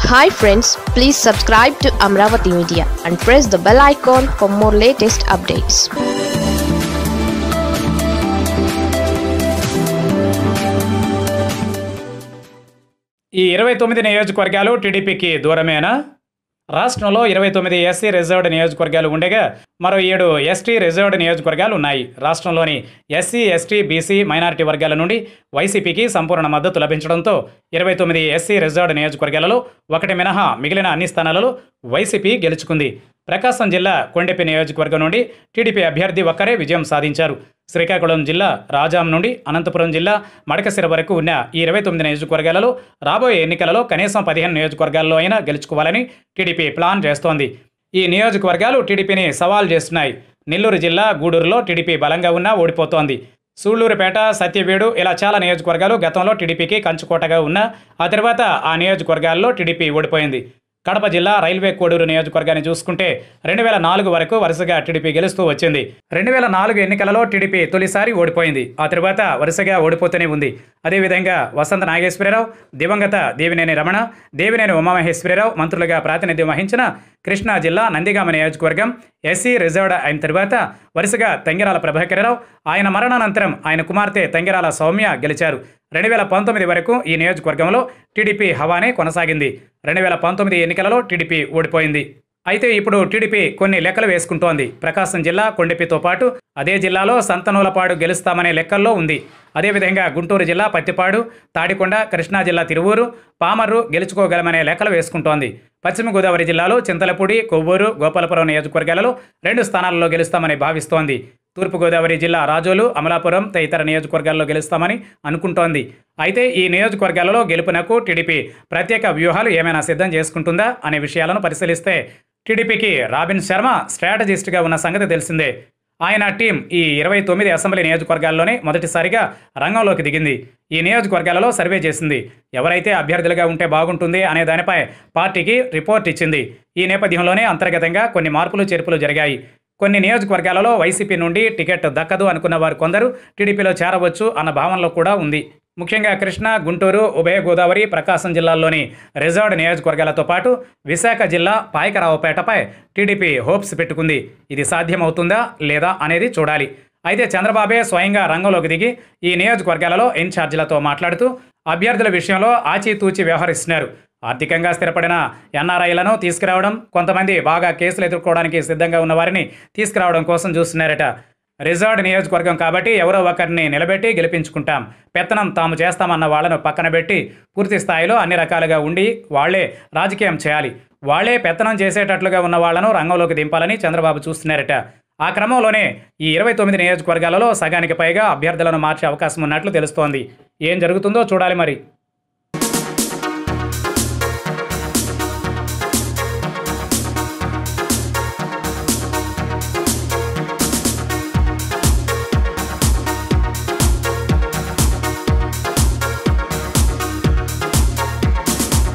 hi friends please subscribe to Amaravati media and press the bell icon for more latest updates ఈ ఇరవై తొమ్మిది నియోజకవర్గాలు టీడీపీకి దూరమేనా రాష్ట్రంలో ఇరవై తొమ్మిది ఎస్సీ రిజర్వ్డ్ నియోజకవర్గాలు ఉండగా మరో ఏడు ఎస్టీ రిజర్వ్డ్ నియోజకవర్గాలు ఉన్నాయి రాష్ట్రంలోని ఎస్సీ ఎస్టీ బీసీ మైనారిటీ వర్గాల నుండి వైసీపీకి సంపూర్ణ మద్దతు లభించడంతో ఇరవై తొమ్మిది ఎస్సీ రిజర్వ్డ్ నియోజకవర్గాలలో ఒకటి మినహా మిగిలిన అన్ని స్థానాలలో వైసీపీ గెలుచుకుంది ప్రకాశం జిల్లా కొండెపి నియోజకవర్గం నుండి టీడీపీ అభ్యర్థి ఒక్కరే విజయం సాధించారు శ్రీకాకుళం జిల్లా రాజాం నుండి అనంతపురం జిల్లా మడకసిర వరకు ఉన్న ఈ ఇరవై తొమ్మిది నియోజకవర్గాలలో రాబోయే ఎన్నికలలో కనీసం పదిహేను నియోజకవర్గాల్లో అయినా గెలుచుకోవాలని టీడీపీ ప్లాన్ చేస్తోంది ఈ నియోజకవర్గాలు టీడీపీని సవాల్ చేస్తున్నాయి నెల్లూరు జిల్లా గూడూరులో టీడీపీ బలంగా ఉన్నా ఓడిపోతోంది సూళ్లూరుపేట సత్యవేడు ఇలా చాలా నియోజకవర్గాలు గతంలో టీడీపీకి కంచుకోటగా ఉన్నా ఆ తర్వాత ఆ నియోజకవర్గాల్లో టీడీపీ ఓడిపోయింది కడప జిల్లా రైల్వే కోడూరు నియోజకవర్గాన్ని చూసుకుంటే రెండు వేల నాలుగు వరకు వరుసగా టీడీపీ గెలుస్తూ వచ్చింది రెండు వేల నాలుగు ఎన్నికలలో టీడీపీ తొలిసారి ఓడిపోయింది ఆ తర్వాత వరుసగా ఓడిపోతూనే ఉంది అదేవిధంగా వసంత నాగేశ్వరరావు దివంగత దేవినేని రమణ దేవినేని ఉమామహేశ్వరరావు మంత్రులుగా ప్రాతినిధ్యం వహించిన కృష్ణా జిల్లా నందిగామ నియోజకవర్గం ఎస్సీ రిజర్వ్డ్ అయిన తర్వాత వరుసగా తంగిరాల ప్రభాకరరావు ఆయన మరణానంతరం ఆయన కుమార్తె తంగిరాల సౌమ్య గెలిచారు రెండు వేల పంతొమ్మిది వరకు ఈ నియోజకవర్గంలో టీడీపీ హవానే కొనసాగింది రెండు వేల పంతొమ్మిది ఎన్నికలలో టీడీపీ ఓడిపోయింది అయితే ఇప్పుడు టీడీపీ కొన్ని లెక్కలు వేసుకుంటోంది ప్రకాశం జిల్లా కొండెపితో పాటు అదే జిల్లాలో సంతనూలపాడు గెలుస్తామనే లెక్కల్లో ఉంది అదేవిధంగా గుంటూరు జిల్లా పత్తిపాడు తాడికొండ కృష్ణా జిల్లా తిరువూరు పామర్రు గెలుచుకోగలమనే లెక్కలు వేసుకుంటోంది పశ్చిమ గోదావరి జిల్లాలో చింతలపూడి కొవ్వూరు గోపాలపురం నియోజకవర్గాలలో రెండు స్థానాల్లో గెలుస్తామని భావిస్తోంది తూర్పుగోదావరి జిల్లా రాజోలు అమలాపురం తదితర నియోజకవర్గాల్లో గెలుస్తామని అనుకుంటోంది అయితే ఈ నియోజకవర్గాలలో గెలుపునకు టీడీపీ ప్రత్యేక వ్యూహాలు ఏమైనా సిద్ధం చేసుకుంటుందా అనే విషయాలను పరిశీలిస్తే టీడీపీకి రాబిన్ శర్మ స్ట్రాటజిస్ట్గా ఉన్న సంగతి తెలిసిందే ఆయన టీం ఈ ఇరవై తొమ్మిది అసెంబ్లీ నియోజకవర్గాల్లోనే మొదటిసారిగా రంగంలోకి దిగింది ఈ నియోజకవర్గాలలో సర్వే చేసింది ఎవరైతే అభ్యర్థులుగా ఉంటే బాగుంటుంది అనే దానిపై పార్టీకి రిపోర్ట్ ఇచ్చింది ఈ నేపథ్యంలోనే అంతర్గతంగా కొన్ని మార్పులు చేర్పులు జరిగాయి కొన్ని నియోజకవర్గాలలో వైసీపీ నుండి టికెట్ దక్కదు అనుకున్న వారు కొందరు టీడీపీలో చేరవచ్చు అన్న భావనలో కూడా ఉంది ముఖ్యంగా కృష్ణా గుంటూరు ఉభయ గోదావరి ప్రకాశం జిల్లాల్లోని రిజర్వ్డ్ నియోజకవర్గాలతో పాటు విశాఖ జిల్లా పాయకరావుపేటపై టీడీపీ హోప్స్ పెట్టుకుంది ఇది సాధ్యమవుతుందా లేదా అనేది చూడాలి అయితే చంద్రబాబే స్వయంగా రంగంలోకి దిగి ఈ నియోజకవర్గాలలో ఇన్ఛార్జీలతో మాట్లాడుతూ అభ్యర్థుల విషయంలో ఆచితూచి వ్యవహరిస్తున్నారు ఆర్థికంగా స్థిరపడిన ఎన్ఆర్ఐలను తీసుకురావడం కొంతమంది బాగా కేసులు ఎదుర్కోవడానికి సిద్ధంగా ఉన్న వారిని తీసుకురావడం కోసం చూస్తున్నారట రిజర్వ్డ్ నియోజకవర్గం కాబట్టి ఎవరో ఒకరిని నిలబెట్టి గెలిపించుకుంటాం పెత్తనం తాము చేస్తామన్న వాళ్ళను పక్కన పెట్టి పూర్తి స్థాయిలో అన్ని రకాలుగా ఉండి వాళ్లే రాజకీయం చేయాలి వాళ్లే పెత్తనం చేసేటట్లుగా ఉన్న వాళ్లను రంగంలోకి దింపాలని చంద్రబాబు చూస్తున్నారట ఆ క్రమంలోనే ఈ ఇరవై తొమ్మిది నియోజకవర్గాలలో సగానికి పైగా అభ్యర్థులను మార్చే అవకాశం ఉన్నట్లు తెలుస్తోంది ఏం జరుగుతుందో చూడాలి మరి